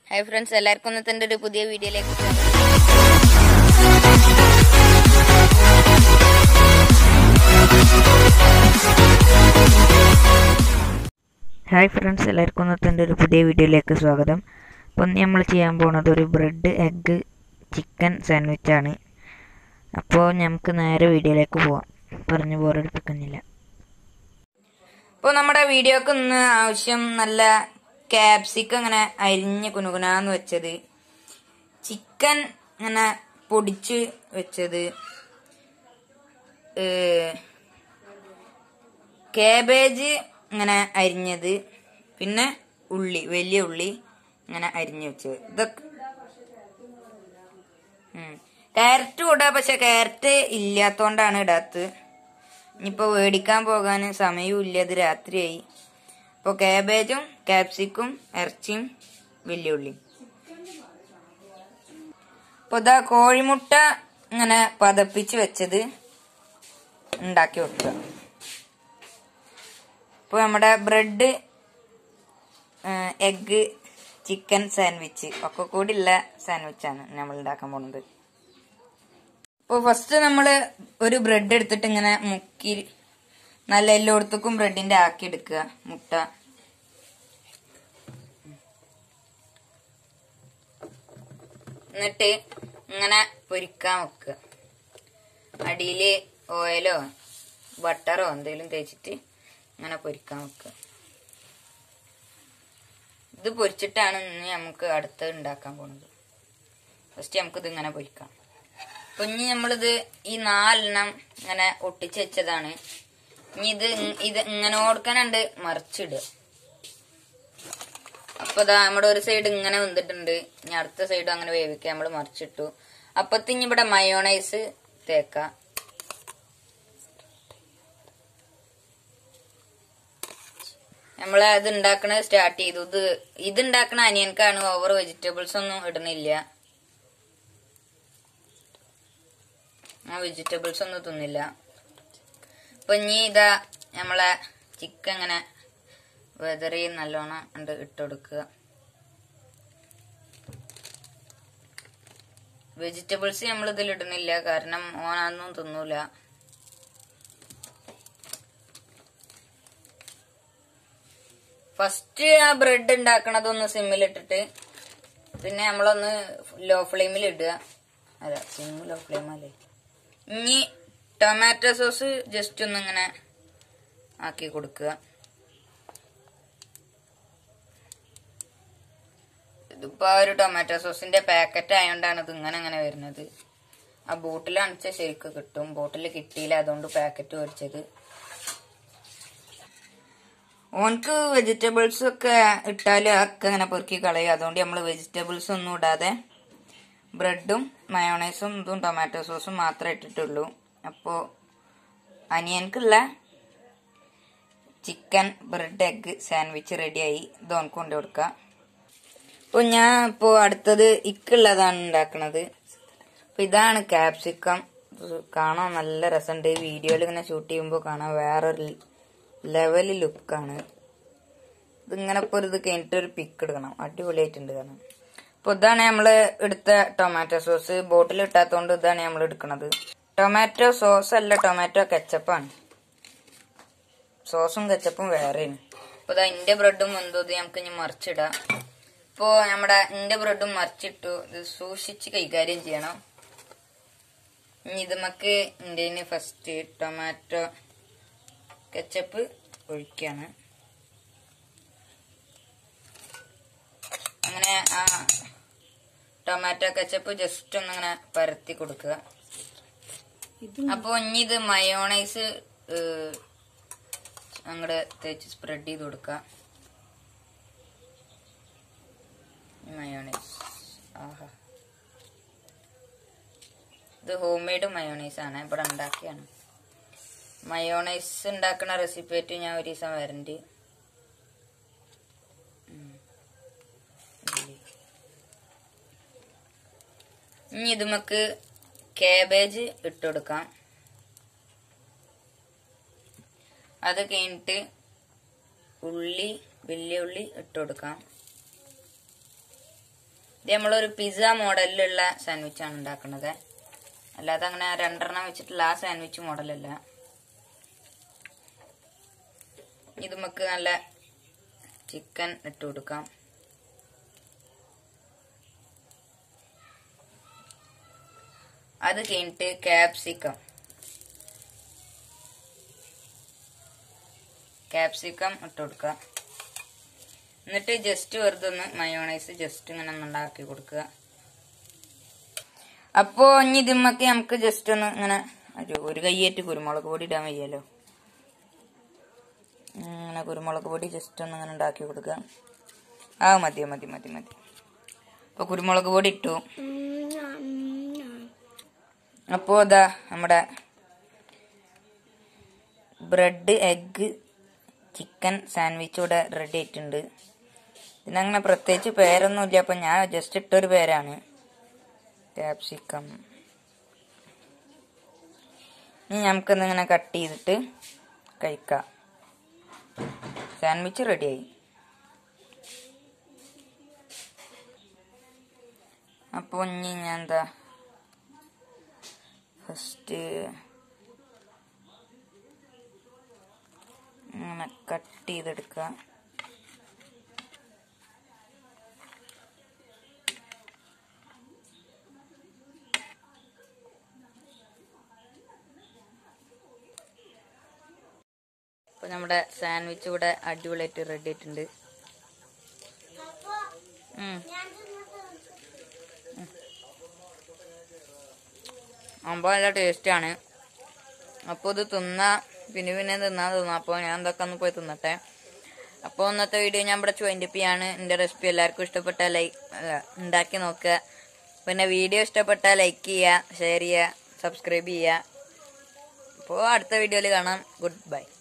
Hi friends എല്ലാവർക്കും ഇന്നത്തെ ഒരു പുതിയ വീഡിയോയിലേക്ക് സ്വാഗതം. ഹായ് ഫ്രണ്ട്സ് എല്ലാവർക്കും ഇന്നത്തെ ഒരു പുതിയ വീഡിയോയിലേക്ക് സ്വാഗതം അപ്പോൾ ഇന്ന് നമ്മൾ ചെയ്യാൻ പോണത് ഒരു ബ്രെഡ് എഗ്ഗ് ചിക്കൻ സാൻഡ്വിച്ചാണ് അപ്പോൾ നമുക്ക് നേരെ വീഡിയോയിലേക്ക് പോവാം പറഞ്ഞു ബോറടിപ്പിക്കുന്നില്ല അപ്പോൾ നമ്മുടെ വീഡിയോക്ക് ഇന്ന് ആവശ്യം നല്ല ക്യാപ്സിക്കം ഇങ്ങനെ അരിഞ്ഞ് കുനുകുനാന്ന് വെച്ചത് ചിക്കൻ ഇങ്ങനെ പൊടിച്ച് വെച്ചത് ഏഹ്, കാബേജ് ഇങ്ങനെ അരിഞ്ഞത് പിന്നെ ഉള്ളി വലിയ ഉള്ളി ഇങ്ങനെ അരിഞ്ഞു വെച്ചത് ഇതൊക്കെ ഉം. ക്യാരറ്റ് കൂടാ പക്ഷെ ക്യാരറ്റ് ഇല്ലാത്തോണ്ടാണ് ഇടാത്തത് ഇനിയിപ്പോ മേടിക്കാൻ പോകാൻ സമയവും ഇല്ല ഇത് രാത്രിയായി അപ്പോൾ കാബേജും ക്യാപ്സിക്കും ഇറച്ചിയും വെല്ലുള്ളി അപ്പൊ ഇതാ കോഴിമുട്ട ഇങ്ങനെ പതപ്പിച്ച് വെച്ചത് ഉണ്ടാക്കി വെക്കുക ഇപ്പൊ നമ്മുടെ ബ്രെഡ് എഗ്ഗ് ചിക്കൻ സാൻഡ്വിച്ച് ഒക്കെ കൂടി ഉള്ള സാൻഡ്വിച്ചാണ് നമ്മൾ ഉണ്ടാക്കാൻ പോകുന്നത് ഇപ്പോൾ ഫസ്റ്റ് നമ്മൾ ഒരു ബ്രെഡ് എടുത്തിട്ട് ഇങ്ങനെ മുക്കി നല്ല എല്ലായിടത്തേക്കും ബ്രെഡിന്റെ ആക്കി എടുക്കുക മുട്ട എന്നിട്ട് ഇങ്ങനെ പൊരിക്കാൻ വെക്കുക അടിയിൽ ഓയിലോ ബട്ടറോ എന്തെങ്കിലും തേച്ചിട്ട് ഇങ്ങനെ പൊരിക്കാൻ വെക്കുക ഇത് പൊരിച്ചിട്ടാണ് ഇനി നമുക്ക് അടുത്തത് ഉണ്ടാക്കാൻ പോകുന്നത് ഫസ്റ്റ് നമുക്കിത് ഇങ്ങനെ പൊരിക്കാം അപ്പൊ ഇനി നമ്മളിത് ഈ നാലെണ്ണം ഇങ്ങനെ ഒട്ടിച്ച് വെച്ചതാണ് ഇനി ഇത് ഇ- ഇത് ഇങ്ങനെ ഓടുക്കാനുണ്ട് മറിച്ചിടുക അപ്പൊ ഇതാ നമ്മുടെ ഒരു സൈഡ് ഇങ്ങനെ വന്നിട്ടുണ്ട് ഇനി അടുത്ത സൈഡ് അങ്ങനെ വേവിക്കുക നമ്മൾ മറിച്ചിട്ടു അപ്പത്തിന് ഇവിടെ മയോണൈസ് തേക്കാം നമ്മള് അത് ഉണ്ടാക്കണത് സ്റ്റാർട്ട് ചെയ്തു ഇത് ഇത് ഉണ്ടാക്കണ അനിയൻക്കാണ് ഓവർ വെജിറ്റബിൾസ് ഒന്നും ഇടുന്നില്ല ആ വെജിറ്റബിൾസ് ഒന്നും തിന്നില്ല അപ്പൊ ഇനി ഇതാ നമ്മളെ ചിക്കൻ ഇങ്ങനെ വെതറി നല്ലോണം ഉണ്ട് ഇട്ടുകൊടുക്കുക വെജിറ്റബിൾസ് നമ്മൾ ഇതിൽ ഇടുന്നില്ല കാരണം ഓനൊന്നും തിന്നൂല ഫസ്റ്റ് ആ ബ്രെഡ് ഉണ്ടാക്കണതൊന്ന് സിമ്മിലിട്ടിട്ട് പിന്നെ നമ്മളൊന്ന് ലോ ഫ്ലെയിമിൽ ഇടുക അല്ല സിം ലോ ഫ്ലെയിം അല്ലേ ഇനി ടൊമാറ്റോ സോസ് ജസ്റ്റ് ഒന്ന് ഇങ്ങനെ ആക്കി കൊടുക്കുക ഇതിപ്പോ ആ ഒരു ടൊമാറ്റോ സോസിന്റെ പാക്കറ്റ് ആയതുകൊണ്ടാണ് ഇത് ഇങ്ങനെ അങ്ങനെ വരുന്നത് ആ ബോട്ടിൽ അണിച്ച ശരിക്ക് കിട്ടും ബോട്ടിൽ കിട്ടിയില്ല അതുകൊണ്ട് പാക്കറ്റ് മേടിച്ചത് ഓൻക്ക് വെജിറ്റബിൾസ് ഒക്കെ ഇട്ടാൽ ഒക്കെ അങ്ങനെ പെറുക്കി കളയും അതുകൊണ്ട് നമ്മൾ വെജിറ്റബിൾസ് ഒന്നും ഇടാതെ ബ്രെഡും മയോണൈസും ഇതും ടൊമാറ്റോ സോസും മാത്രമേ ഇട്ടിട്ടുള്ളൂ അപ്പോൾ അനിയൻക്കുള്ള ചിക്കൻ ബ്രെഡ് എഗ് സാൻഡ്വിച്ച് റെഡിയായി ഇത് ഓൻക്ക് കൊണ്ട് കൊടുക്കാം അപ്പോൾ ഞാൻ ഇപ്പോൾ അടുത്തത് ഇക്കുള്ളതാണ് ഉണ്ടാക്കുന്നത് അപ്പോൾ ഇതാണ് ക്യാപ്സിക്കം ഇത് കാണാൻ നല്ല രസമുണ്ട് വീഡിയോയിൽ ഇങ്ങനെ ഷൂട്ട് ചെയ്യുമ്പോൾ കാണാൻ വേറൊരു ലെവൽ ലുക്കാണ് ഇതിങ്ങനെ ഇപ്പോൾ ഒരു ഇത് കഴിഞ്ഞിട്ട് ഒരു പിക്ക് എടുക്കണം അടിപൊളിയായിട്ടുണ്ട് കാരണം അപ്പോൾ ഇതാണ് നമ്മൾ എടുത്ത ടൊമാറ്റോ സോസ് ബോട്ടിൽ ഇട്ടാത്തതുകൊണ്ട് ഇതാണ് നമ്മൾ എടുക്കുന്നത് ടൊമാറ്റോ സോസ് അല്ല ടൊമാറ്റോ കെച്ചപ്പാണ് സോസും കെച്ചപ്പും വേറെയാണ് അപ്പോൾ ഇതാ ഇന്റെ ബ്രെഡും എന്തോ ഇത് നമുക്ക് ഇനി മറിച്ചിടാം ഇപ്പോൾ നമ്മുടെ ഇന്റെ ബ്രെഡും മറിച്ചിട്ടു ഇത് സൂക്ഷിച്ച് കൈകാര്യം ചെയ്യണം ഇനി ഇത് നമുക്ക് ഇന്ത്യന് ഫസ്റ്റ് ടൊമാറ്റോ കെച്ചപ്പ് ഒഴിക്കാണ് അങ്ങനെ ആ ടൊമാറ്റോ കെച്ചപ്പ് ജസ്റ്റ് ഒന്നിങ്ങനെ പരത്തി കൊടുക്കുക അപ്പൊ ഇനി ഇത് മയോണൈസ് അങ്ങോട്ട് തേച്ച് സ്പ്രെഡ് ചെയ്ത് കൊടുക്കുക മയോണൈസ് ആഹാ ഇത് ഹോം മെയ്ഡ് മയോണൈസ് ആണ് ഇവിടെ ഉണ്ടാക്കിയാണ് മയോണൈസ് ഉണ്ടാക്കുന്ന റെസിപ്പി ആയിട്ട് ഞാൻ ഒരു ദിവസം വരണ്ട് ഉം. ഇതില്. ഇനി ഇത് നമുക്ക് കാബേജ് ഇട്ടുകൊടുക്കാം അത് കഴിഞ്ഞിട്ട് ഉള്ളി വലിയ ഉള്ളി ഇട്ടുകൊടുക്കാം ഇത് നമ്മളൊരു പിസ്സ മോഡലിലുള്ള സാൻഡ്വിച്ചാണ് ഉണ്ടാക്കുന്നത് അല്ലാതെ അങ്ങനെ രണ്ടെണ്ണം വെച്ചിട്ടുള്ള ആ സാൻഡ്വിച്ച് മോഡലല്ല ഇത് നമുക്ക് നല്ല ചിക്കൻ ഇട്ട് കൊടുക്കാം അത് കഴിഞ്ഞിട്ട് ക്യാപ്സിക്കം ക്യാപ്സിക്കം ഇട്ട് കൊടുക്കുക എന്നിട്ട് ജസ്റ്റ് വെറുതെ ഒന്ന് മയോണൈസ് ജസ്റ്റ് ഇങ്ങനെ ഒന്ന് ഉണ്ടാക്കി കൊടുക്കുക അപ്പോ ഇനി ഇതിമ്മക്ക് നമുക്ക് ജസ്റ്റ് ഒന്ന് ഇങ്ങനെ ഒരു ഒരു കയ്യേറ്റ് കുരുമുളക് പൊടി ഇടാൻ വയ്യല്ലോ ഇങ്ങനെ കുരുമുളക് പൊടി ജസ്റ്റ് ഒന്ന് ഇങ്ങനെ ഉണ്ടാക്കി കൊടുക്കുക ആ മതി മതി മതി മതി അപ്പൊ കുരുമുളക് പൊടി ഇട്ടു അപ്പോ ഇതാ നമ്മുടെ ബ്രെഡ് എഗ്ഗ് ചിക്കൻ സാൻഡ്വിച്ച് ഇവിടെ റെഡി ആയിട്ടുണ്ട് ഇതിനങ്ങനെ പ്രത്യേകിച്ച് പേരൊന്നുമില്ല അപ്പൊ ഞാൻ ജസ്റ്റ് ഇട്ടൊരു പേരാണ് ക്യാപ്സിക്കം ഇനി നമുക്കൊന്ന് ഇങ്ങനെ കട്ട് ചെയ്തിട്ട് കഴിക്കാം സാൻഡ്വിച്ച് റെഡിയായി അപ്പോൾ ഇനി ഞാൻ എന്താ ഫസ്റ്റ് ഇങ്ങനെ കട്ട് ചെയ്തെടുക്കുക ഇപ്പൊ നമ്മുടെ സാൻഡ്വിച്ച് ഇവിടെ അടിപൊളിയായിട്ട് റെഡി ആയിട്ടുണ്ട് ഉം. സംഭവം നല്ല ടേസ്റ്റാണ് അപ്പോൾ ഇത് തിന്നാ പിന്നെ പിന്നെ തിന്നാൻ തോന്നാം അപ്പോൾ ഞാൻ എന്തൊക്കെ ഒന്ന് പോയി തിന്നട്ടെ അപ്പോൾ ഇന്നത്തെ വീഡിയോ ഞാൻ ഇവിടെ വൈൻഡപ്പ് ചെയ്യാണ് എൻ്റെ റെസിപ്പി എല്ലാവർക്കും ഇഷ്ടപ്പെട്ടാൽ ലൈക്ക് ഉണ്ടാക്കി നോക്കുക പിന്നെ വീഡിയോ ഇഷ്ടപ്പെട്ടാൽ ലൈക്ക് ചെയ്യുക ഷെയർ ചെയ്യുക സബ്സ്ക്രൈബ് ചെയ്യുക അപ്പോൾ അടുത്ത വീഡിയോയിൽ കാണാം ഗുഡ് ബൈ